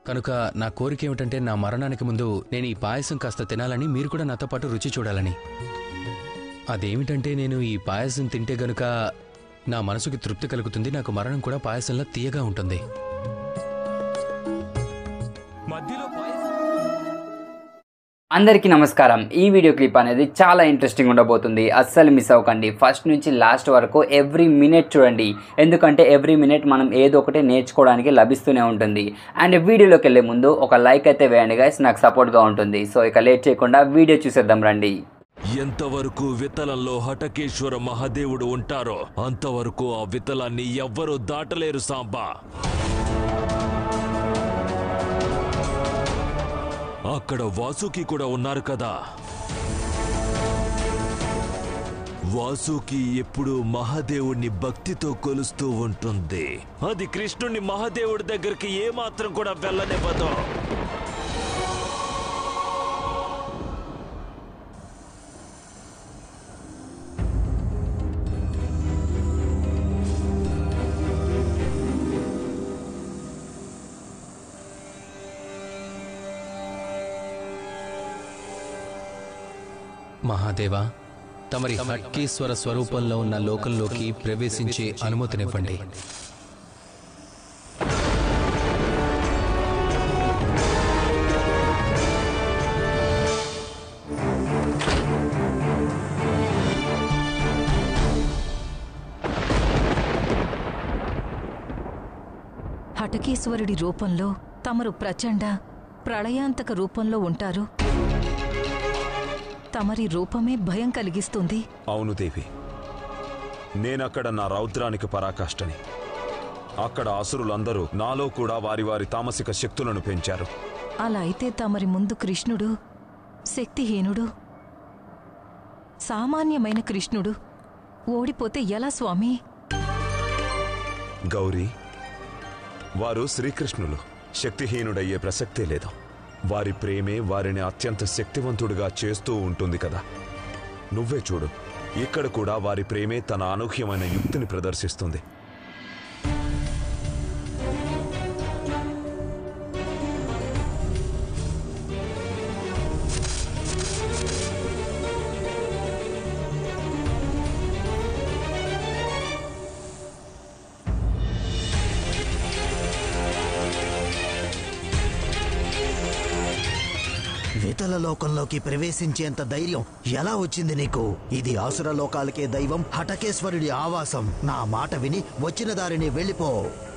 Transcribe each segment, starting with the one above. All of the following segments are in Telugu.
కనుక నా కోరిక ఏమిటంటే నా మరణానికి ముందు నేను ఈ పాయసం కాస్త తినాలని మీరు కూడా నాతో పాటు రుచి చూడాలని అదేమిటంటే నేను ఈ పాయసం తింటే గనుక నా మనసుకి తృప్తి కలుగుతుంది నాకు మరణం కూడా పాయసంలా తీయగా ఉంటుంది మధ్యలో పాయసం అందరికీ నమస్కారం ఈ వీడియో క్లిప్ అనేది చాలా ఇంట్రెస్టింగ్ ఉండబోతుంది అస్సలు మిస్ అవ్వకండి ఫస్ట్ నుంచి లాస్ట్ వరకు ఎవ్రీ మినిట్ చూడండి ఎందుకంటే ఎవ్రీ మినిట్ మనం ఏదో ఒకటి నేర్చుకోవడానికి లభిస్తూనే ఉంటుంది అండ్ వీడియోలోకి వెళ్ళే ముందు ఒక లైక్ అయితే వేయండి గైస్ నాకు సపోర్ట్గా ఉంటుంది సో ఇక లేట్ చేయకుండా వీడియో చూసేద్దాం రండి ఎంతవరకు వితలంలో హటకేశ్వర మహాదేవుడు ఉంటారో అంతవరకు ఆ వితలాన్ని ఎవ్వరూ దాటలేరు సాంబా అక్కడ వాసుకి కూడా ఉన్నారు కదా వాసుకి ఎప్పుడు మహాదేవుణ్ణి భక్తితో కొలుస్తూ ఉంటుంది అది కృష్ణుణ్ణి మహాదేవుడి దగ్గరికి ఏమాత్రం కూడా వెళ్ళనివ్వదు మహాదేవా తమరి హట్కేశ్వర స్వరూపంలో ఉన్న లోకంలోకి ప్రవేశించే అనుమతినివ్వండి హటకేశ్వరుడి రూపంలో తమరు ప్రచండ ప్రళయాంతక రూపంలో ఉంటారు తమరి రూపమే భయం కలిగిస్తుంది అవును దేవి నేనక్కడ నా రౌద్రానికి పరాకాష్ఠని అక్కడ అసురులందరూ నాలో కూడా వారి వారి తామసిక శక్తులను పెంచారు అలా అయితే తమరి ముందు కృష్ణుడు శక్తిహీనుడు సామాన్యమైన కృష్ణుడు ఓడిపోతే ఎలా స్వామి గౌరీ వారు శ్రీకృష్ణులు శక్తిహీనుడయ్యే ప్రసక్తే లేదు వారి ప్రేమే వారిని అత్యంత శక్తివంతుడిగా చేస్తూ ఉంటుంది కదా నువ్వే చూడు ఇక్కడ కూడా వారి ప్రేమే తన అనూహ్యమైన యుక్తిని ప్రదర్శిస్తుంది వితల లోకంలోకి ప్రవేశించేంత ధైర్యం ఎలా వచ్చింది నీకు ఇది ఆసుర లోకాలకే దైవం హటకేశ్వరుడి ఆవాసం నా మాట విని వచ్చిన దారిని వెళ్ళిపో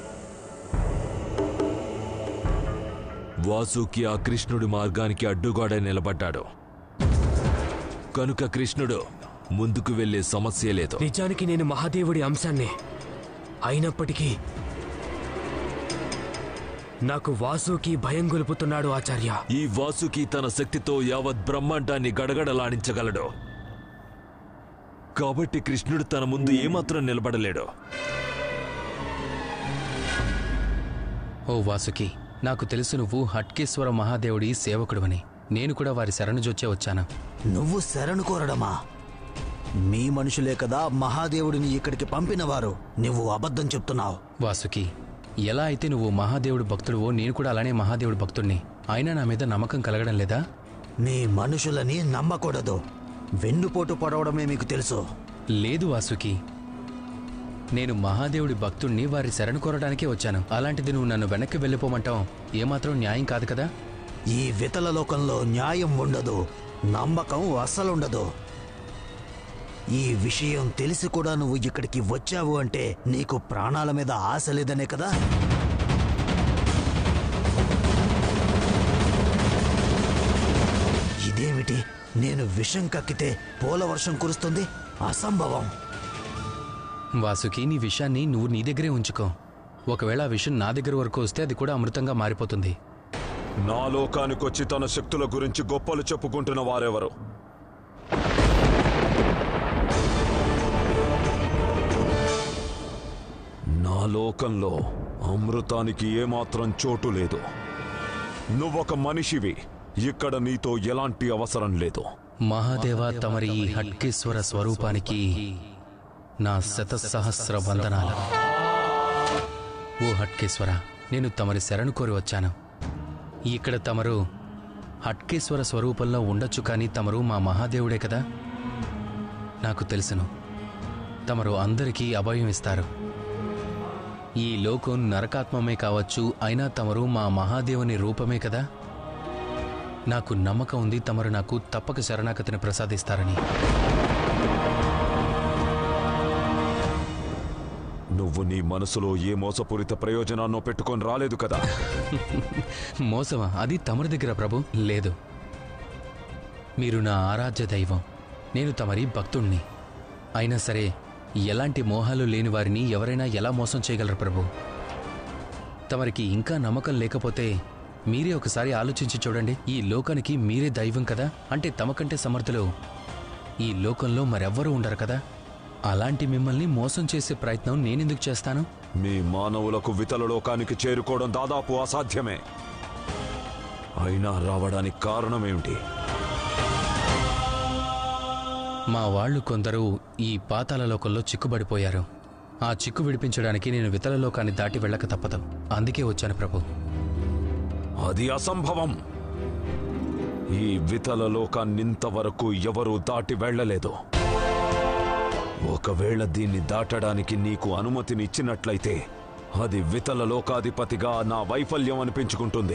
వాసుకి ఆ కృష్ణుడి మార్గానికి అడ్డుగోడ నిలబడ్డాడు కనుక కృష్ణుడు ముందుకు వెళ్లే సమస్య లేదు నిజానికి నేను మహాదేవుడి అంశాన్ని అయినప్పటికీ నాకు వాసుకి భయం గొలుపుతున్నాడు ఆచార్య ఈ వాసుకి తన శక్తితో యావత్ బ్రహ్మాండాన్ని గడగడలాడించగలడు కాబట్టి కృష్ణుడు తన ముందు ఏమాత్రం నిలబడలేడు ఓ వాసుకి నాకు తెలుసు నువ్వు హట్కేశ్వర మహాదేవుడి సేవకుడువని నేను కూడా వారి శరణుజొచ్చే వచ్చాను నువ్వు శరణు కోరడమా మీ మనుషులే కదా మహాదేవుడిని ఇక్కడికి పంపినవారు నువ్వు అబద్ధం చెప్తున్నావు వాసుకి ఎలా అయితే నువ్వు మహాదేవుడి భక్తుడువో నేను కూడా అలానే మహాదేవుడి భక్తుడిని అయినా నా మీద నమ్మకం కలగడం లేదా నీ మనుషులని నమ్మకూడదు వెన్నుపోటు పడవడమే మీకు తెలుసు లేదు వాసుకి నేను మహాదేవుడి భక్తుణ్ణి వారి శరణు కోరడానికే వచ్చాను అలాంటిది నువ్వు నన్ను వెనక్కి వెళ్ళిపోమంటాం ఏమాత్రం న్యాయం కాదు కదా ఈ వితల లోకంలో న్యాయం ఉండదు నమ్మకం అస్సలుండదు ఈ విషయం తెలిసి కూడా నువ్వు ఇక్కడికి వచ్చావు అంటే నీకు ప్రాణాల మీద ఆశ లేదనే కదా ఇదేమిటి నేను విషం కక్కితే పూల వర్షం కురుస్తుంది అసంభవం వాసుకి నీ విషయాన్ని నువ్వు నీ దగ్గరే ఉంచుకో ఒకవేళ ఆ విషయం నా దగ్గర వరకు వస్తే అది కూడా అమృతంగా మారిపోతుంది నా లోకానికొచ్చి తన శక్తుల గురించి గొప్పలు చెప్పుకుంటున్న వారెవరు నా లోకంలో అమృతానికి ఏమాత్రం చోటు లేదు నువ్వొక మనిషివి ఇక్కడ నీతో ఎలాంటి అవసరం లేదు మహాదేవ తమరి ఈ హట్కేశ్వర స్వరూపానికి నా శత సహస్ర వందనాలు ఓ హట్కేశ్వర నేను తమరి శరణు కోరి వచ్చాను ఇక్కడ తమరు హట్కేశ్వర స్వరూపంలో ఉండొచ్చు కానీ తమరు మా మహాదేవుడే కదా నాకు తెలుసును తమరు అందరికీ అభయం ఇస్తారు ఈ లోకం నరకాత్మమే కావచ్చు అయినా తమరు మా మహాదేవుని రూపమే కదా నాకు నమ్మకం ఉంది తమరు నాకు తప్పక శరణాగతిని ప్రసాదిస్తారని నువ్వు నీ మనసులో ఏ మోసపూరిత ప్రయోజనాన్నో పెట్టుకొని రాలేదు కదా మోసమా అది తమరి దగ్గర ప్రభు లేదు మీరు నా ఆరాధ్య దైవం నేను తమరి భక్తుణ్ణి అయినా సరే ఎలాంటి మోహాలు లేని వారిని ఎవరైనా ఎలా మోసం చేయగలరు ప్రభు తమరికి ఇంకా నమ్మకం లేకపోతే మీరే ఒకసారి ఆలోచించి చూడండి ఈ లోకానికి మీరే దైవం కదా అంటే తమకంటే సమర్థులు ఈ లోకంలో మరెవ్వరూ ఉండరు కదా అలాంటి మిమ్మల్ని మోసం చేసే ప్రయత్నం నేనెందుకు చేస్తాను మీ మానవులకు వితల లోకానికి చేరుకోవడం దాదాపు అసాధ్యమే అయినా రావడానికి కారణమేమిటి మా వాళ్ళు కొందరు ఈ పాతాళ లోకంలో చిక్కుబడిపోయారు ఆ చిక్కు విడిపించడానికి నేను వితల లోకాన్ని దాటి వెళ్ళక తప్పదు అందుకే వచ్చాను ప్రభు అది అసంభవం ఈ వితల లోకాన్నింతవరకు ఎవరూ దాటి వెళ్ళలేదు ఒకవేళ దీన్ని దాటడానికి నీకు అనుమతిని ఇచ్చినట్లయితే అది వితల లోకాధిపతిగా నా వైఫల్యం అనిపించుకుంటుంది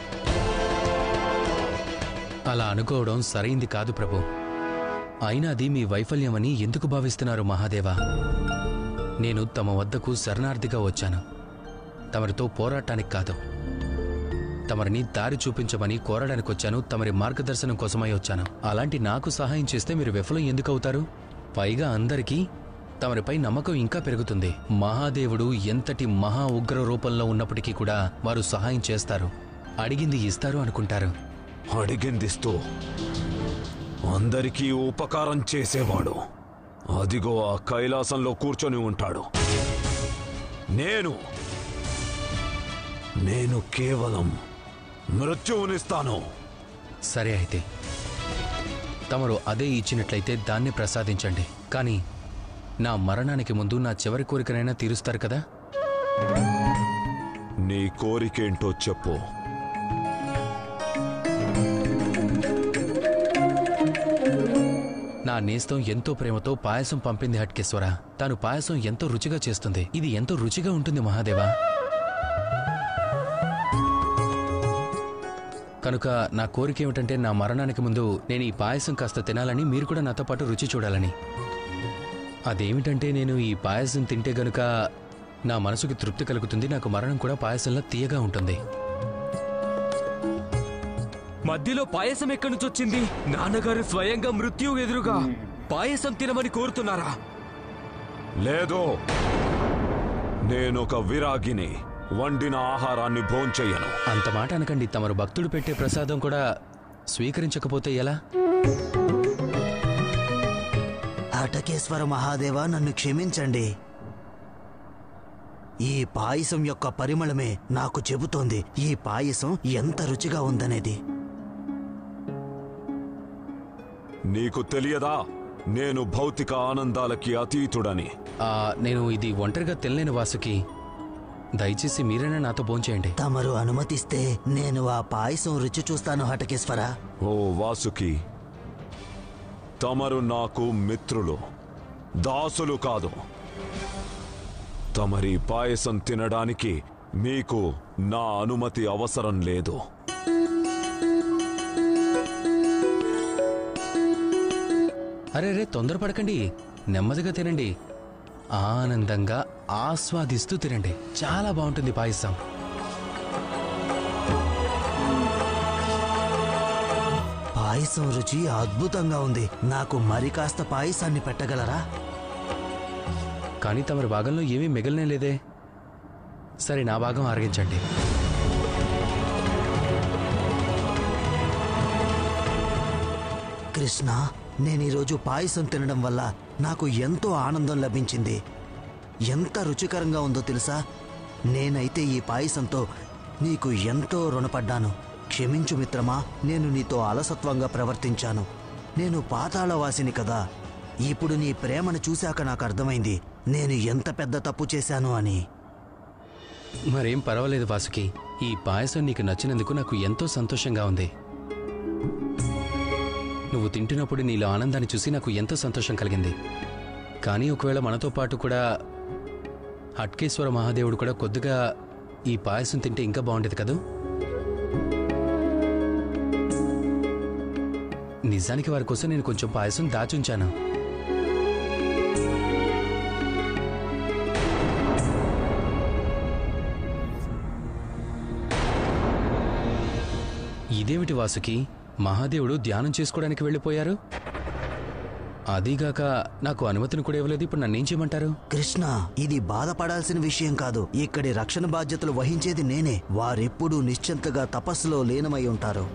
అలా అనుకోవడం సరైంది కాదు ప్రభు అయినా అది మీ వైఫల్యమని ఎందుకు భావిస్తున్నారు మహాదేవా నేను తమ వద్దకు శరణార్థిగా వచ్చాను తమరితో పోరాటానికి కాదు తమరిని దారి చూపించమని కోరడానికి వచ్చాను తమరి మార్గదర్శనం కోసమై వచ్చాను అలాంటి నాకు సహాయం చేస్తే మీరు విఫలం ఎందుకు అవుతారు పైగా అందరికీ తమరిపై నమ్మకం ఇంకా పెరుగుతుంది మహాదేవుడు ఎంతటి మహా ఉగ్ర రూపంలో ఉన్నప్పటికీ కూడా వారు సహాయం చేస్తారు అడిగింది ఇస్తారు అనుకుంటారు అడిగిందిస్తూ అందరికీ ఉపకారం చేసేవాడు అదిగో ఆ కైలాసంలో కూర్చొని ఉంటాడు నేను నేను కేవలం మృత్యువునిస్తాను సరే అయితే తమరు అదే ఇచ్చినట్లయితే దాన్ని ప్రసాదించండి కానీ నా మరణానికి ముందు నా చివరి కోరికనైనా తీరుస్తారు కదా నీ కోరికేంటో చెప్పు నా నేస్తం ఎంతో ప్రేమతో పాయసం పంపింది హట్కేశ్వర తాను పాయసం ఎంతో రుచిగా చేస్తుంది ఇది ఎంతో రుచిగా ఉంటుంది మహాదేవా కనుక నా కోరిక ఏమిటంటే నా మరణానికి ముందు నేను ఈ పాయసం కాస్త తినాలని మీరు కూడా నాతో పాటు రుచి చూడాలని అదేమిటంటే నేను ఈ పాయసం తింటే గనుక నా మనసుకి తృప్తి కలుగుతుంది నాకు మరణం కూడా పాయసంలో తీయగా ఉంటుంది మధ్యలో పాయసం ఎక్కడి నుంచి వచ్చింది నాన్నగారు స్వయంగా మృత్యువు ఎదురుగా పాయసం తినమని కోరుతున్నారా లేదు నేనొక విరాగిని వండిన ఆహారాన్ని భోంచెయ్యను అంత మాట అనకండి తమరు భక్తుడు పెట్టే ప్రసాదం కూడా స్వీకరించకపోతే ఎలా అటకేశ్వర మహాదేవ నన్ను క్షమించండి ఈ పాయసం యొక్క పరిమళమే నాకు చెబుతోంది ఈ పాయసం ఎంత రుచిగా ఉందనేది నీకు తెలియదా నేను భౌతిక ఆనందాలకి అతీతుడని ఆ, నేను ఇది ఒంటరిగా తినలేని వాసుకి దయచేసి మీరైనా నాతో భోంచేయండి తమరు అనుమతిస్తే నేను ఆ పాయసం రుచి చూస్తాను హటకేశ్వర ఓ వాసుకి తమరు నాకు మిత్రులు దాసులు కాదు తమరి పాయసం తినడానికి మీకు నా అనుమతి అవసరం లేదు అరే రే తొందరపడకండి నెమ్మదిగా తినండి ఆనందంగా ఆస్వాదిస్తూ తినండి చాలా బాగుంటుంది పాయసం పాయసం రుచి అద్భుతంగా ఉంది నాకు మరి కాస్త పాయసాన్ని పెట్టగలరా కానీ తమరి భాగంలో ఏమీ మిగలనే లేదే సరే నా భాగం ఆరగించండి కృష్ణ నేను ఈరోజు పాయసం తినడం వల్ల నాకు ఎంతో ఆనందం లభించింది ఎంత రుచికరంగా ఉందో తెలుసా నేనైతే ఈ పాయసంతో నీకు ఎంతో రుణపడ్డాను క్షమించు మిత్రమా నేను నీతో అలసత్వంగా ప్రవర్తించాను నేను పాతాళవాసిని కదా ఇప్పుడు నీ ప్రేమను చూశాక నాకు అర్థమైంది నేను ఎంత పెద్ద తప్పు చేశాను అని మరేం పర్వాలేదు వాసుకి ఈ పాయసం నీకు నచ్చినందుకు నాకు ఎంతో సంతోషంగా ఉంది నువ్వు తింటున్నప్పుడు నీలో ఆనందాన్ని చూసి నాకు ఎంతో సంతోషం కలిగింది కానీ ఒకవేళ మనతో పాటు కూడా హట్కేశ్వర మహాదేవుడు కూడా కొద్దిగా ఈ పాయసం తింటే ఇంకా బాగుండేది కదూ నిజానికి వారి కోసం నేను కొంచెం పాయసం దాచుంచాను ఇదేమిటి వాసుకి మహాదేవుడు ధ్యానం చేసుకోవడానికి వెళ్ళిపోయారు అదీగాక నాకు అనుమతిని కూడా ఇవ్వలేదు ఇప్పుడు నన్నేం చేయమంటారు కృష్ణ ఇది బాధపడాల్సిన విషయం కాదు ఇక్కడి రక్షణ బాధ్యతలు వహించేది నేనే వారెప్పుడూ నిశ్చింతగా తపస్సులో లీనమై ఉంటారు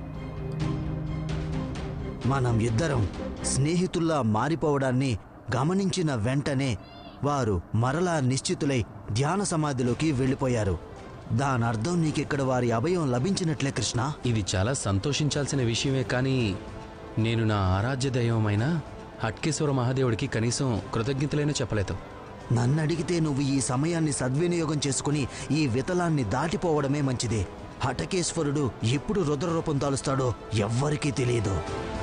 మనం ఇద్దరం స్నేహితుల్లా మారిపోవడాన్ని గమనించిన వెంటనే వారు మరలా నిశ్చితులై ధ్యాన సమాధిలోకి వెళ్ళిపోయారు దానర్థం నీకిక్కడ వారి అభయం లభించినట్లే కృష్ణ ఇది చాలా సంతోషించాల్సిన విషయమే కానీ నేను నా ఆరాధ్య దైవమైన హట్కేశ్వర మహాదేవుడికి కనీసం కృతజ్ఞతలైనా చెప్పలేదు నన్ను అడిగితే నువ్వు ఈ సమయాన్ని సద్వినియోగం చేసుకుని ఈ వితలాన్ని దాటిపోవడమే మంచిది హటకేశ్వరుడు ఎప్పుడు రుద్రరూపం దాలుస్తాడో ఎవ్వరికీ తెలియదు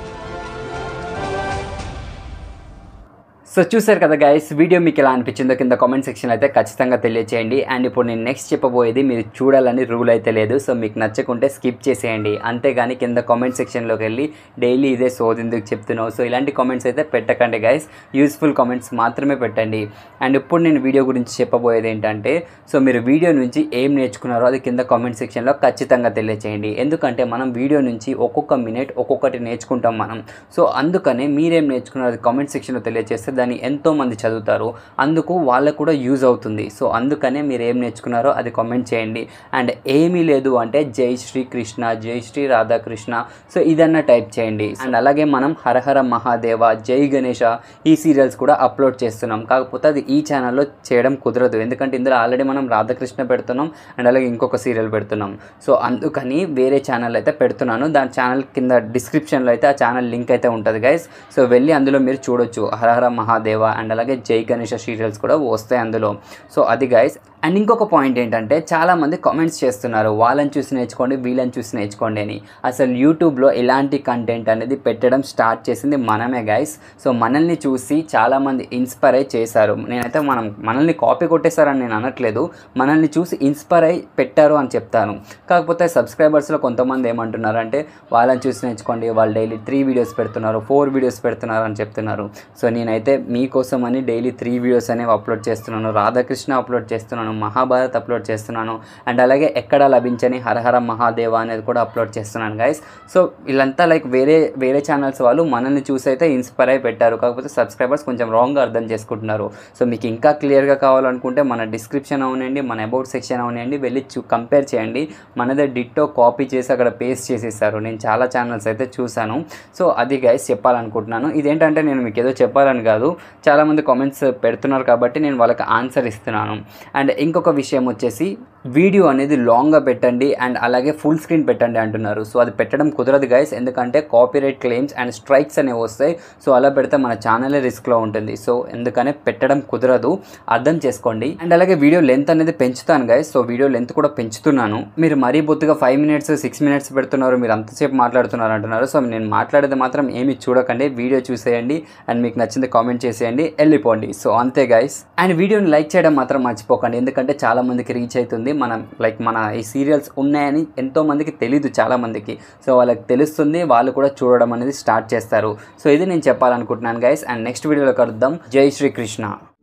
సో చూసారు కదా గైస్ వీడియో మీకు ఎలా అనిపించిందో కింద కామెంట్ సెక్షన్ అయితే ఖచ్చితంగా తెలియచేయండి అండ్ ఇప్పుడు నేను నెక్స్ట్ చెప్పబోయేది మీరు చూడాలని రూల్ అయితే లేదు సో మీకు నచ్చకుంటే స్కిప్ చేసేయండి అంతేగాని కింద కామెంట్ సెక్షన్లోకి వెళ్ళి డైలీ ఇదే సోది ఎందుకు చెప్తున్నావు సో ఇలాంటి కామెంట్స్ అయితే పెట్టకండి గైస్ యూస్ఫుల్ కామెంట్స్ మాత్రమే పెట్టండి అండ్ ఇప్పుడు నేను వీడియో గురించి చెప్పబోయేది ఏంటంటే సో మీరు వీడియో నుంచి ఏం నేర్చుకున్నారో అది కింద కామెంట్ సెక్షన్లో ఖచ్చితంగా తెలియచేయండి ఎందుకంటే మనం వీడియో నుంచి ఒక్కొక్క మినిట్ ఒక్కొక్కటి నేర్చుకుంటాం మనం సో అందుకనే మీరేం నేర్చుకున్నారో అది కామెంట్ సెక్షన్లో తెలియజేస్తే దాన్ని ఎంతో మంది చదువుతారు అందుకు వాళ్ళకు కూడా యూజ్ అవుతుంది సో అందుకనే మీరు ఏం నేర్చుకున్నారో అది కామెంట్ చేయండి అండ్ ఏమీ లేదు అంటే జై శ్రీ కృష్ణ జై శ్రీ రాధాకృష్ణ సో ఇదన్నా టైప్ చేయండి అండ్ అలాగే మనం హరహర మహాదేవ జై గణేష ఈ సీరియల్స్ కూడా అప్లోడ్ చేస్తున్నాం కాకపోతే అది ఈ ఛానల్లో చేయడం కుదరదు ఎందుకంటే ఇందులో ఆల్రెడీ మనం రాధాకృష్ణ పెడుతున్నాం అండ్ అలాగే ఇంకొక సీరియల్ పెడుతున్నాం సో అందుకని వేరే ఛానల్ అయితే పెడుతున్నాను దాని ఛానల్ కింద డిస్క్రిప్షన్లో అయితే ఆ ఛానల్ లింక్ అయితే ఉంటుంది గైస్ సో వెళ్ళి అందులో మీరు చూడొచ్చు హరహర మహాదేవ అండ్ అలాగే జై గణేష సీరియల్స్ కూడా వస్తాయి అందులో సో అది గైస్ అండ్ ఇంకొక పాయింట్ ఏంటంటే చాలామంది కామెంట్స్ చేస్తున్నారు వాళ్ళని చూసి నేర్చుకోండి వీళ్ళని చూసి నేర్చుకోండి అని అసలు యూట్యూబ్లో ఇలాంటి కంటెంట్ అనేది పెట్టడం స్టార్ట్ చేసింది మనమే గైస్ సో మనల్ని చూసి చాలామంది ఇన్స్పైర్ అయి చేశారు నేనైతే మనం మనల్ని కాపీ కొట్టేశారని నేను అనట్లేదు మనల్ని చూసి ఇన్స్పైర్ అయి పెట్టారు అని చెప్తాను కాకపోతే సబ్స్క్రైబర్స్లో కొంతమంది ఏమంటున్నారు అంటే వాళ్ళని చూసి నేర్చుకోండి వాళ్ళు డైలీ త్రీ వీడియోస్ పెడుతున్నారు ఫోర్ వీడియోస్ పెడుతున్నారు అని చెప్తున్నారు సో నేనైతే మీకోసం అని డైలీ త్రీ వీడియోస్ అనేవి అప్లోడ్ చేస్తున్నాను రాధాకృష్ణ అప్లోడ్ చేస్తున్నాను మహాభారత్ అప్లోడ్ చేస్తున్నాను అండ్ అలాగే ఎక్కడ లభించని హరహర మహాదేవ అనేది కూడా అప్లోడ్ చేస్తున్నాను గైస్ సో వీళ్ళంతా లైక్ వేరే వేరే ఛానల్స్ వాళ్ళు మనల్ని చూసి అయితే ఇన్స్పైర్ అయి పెట్టారు కాకపోతే సబ్స్క్రైబర్స్ కొంచెం రాంగ్గా అర్థం చేసుకుంటున్నారు సో మీకు ఇంకా క్లియర్గా కావాలనుకుంటే మన డిస్క్రిప్షన్ అవునండి మన అబౌట్ సెక్షన్ అవునండి వెళ్ళి చూ కంపేర్ చేయండి మనదే డిట్టో కాపీ చేసి అక్కడ పేస్ట్ చేసేసారు నేను చాలా ఛానల్స్ అయితే చూశాను సో అది గైస్ చెప్పాలనుకుంటున్నాను ఇదేంటంటే నేను మీకు ఏదో చెప్పాలని కాదు చాలామంది కామెంట్స్ పెడుతున్నారు కాబట్టి నేను వాళ్ళకి ఆన్సర్ ఇస్తున్నాను అండ్ ఇంకొక విషయం వచ్చేసి వీడియో అనేది లాంగ్గా పెట్టండి అండ్ అలాగే ఫుల్ స్క్రీన్ పెట్టండి అంటున్నారు సో అది పెట్టడం కుదరదు గైస్ ఎందుకంటే కాపీరైట్ క్లెయిమ్స్ అండ్ స్ట్రైక్స్ అనేవి వస్తాయి సో అలా పెడితే మన ఛానలే రిస్క్లో ఉంటుంది సో ఎందుకనే పెట్టడం కుదరదు అర్థం చేసుకోండి అండ్ అలాగే వీడియో లెంత్ అనేది పెంచుతాను గైస్ సో వీడియో లెంత్ కూడా పెంచుతున్నాను మీరు మరీ బొత్తుగా ఫైవ్ మినిట్స్ సిక్స్ మినిట్స్ పెడుతున్నారు మీరు అంతసేపు మాట్లాడుతున్నారు అంటున్నారు సో నేను మాట్లాడేది మాత్రం ఏమి చూడకండి వీడియో చూసేయండి అండ్ మీకు నచ్చింది కామెంట్ చేసేయండి వెళ్ళిపోండి సో అంతే గైస్ అండ్ వీడియోని లైక్ చేయడం మాత్రం మర్చిపోకండి ఎందుకంటే చాలా మందికి రీచ్ అవుతుంది మనం లైక్ మన ఈ సీరియల్స్ ఉన్నాయని ఎంతో మందికి తెలీదు చాలా మందికి సో వాళ్ళకి తెలుస్తుంది వాళ్ళు కూడా చూడడం అనేది స్టార్ట్ చేస్తారు సో ఇది నేను చెప్పాలనుకుంటున్నాను గైస్ అండ్ నెక్స్ట్ వీడియోలో కలుద్దాం జై శ్రీకృష్ణ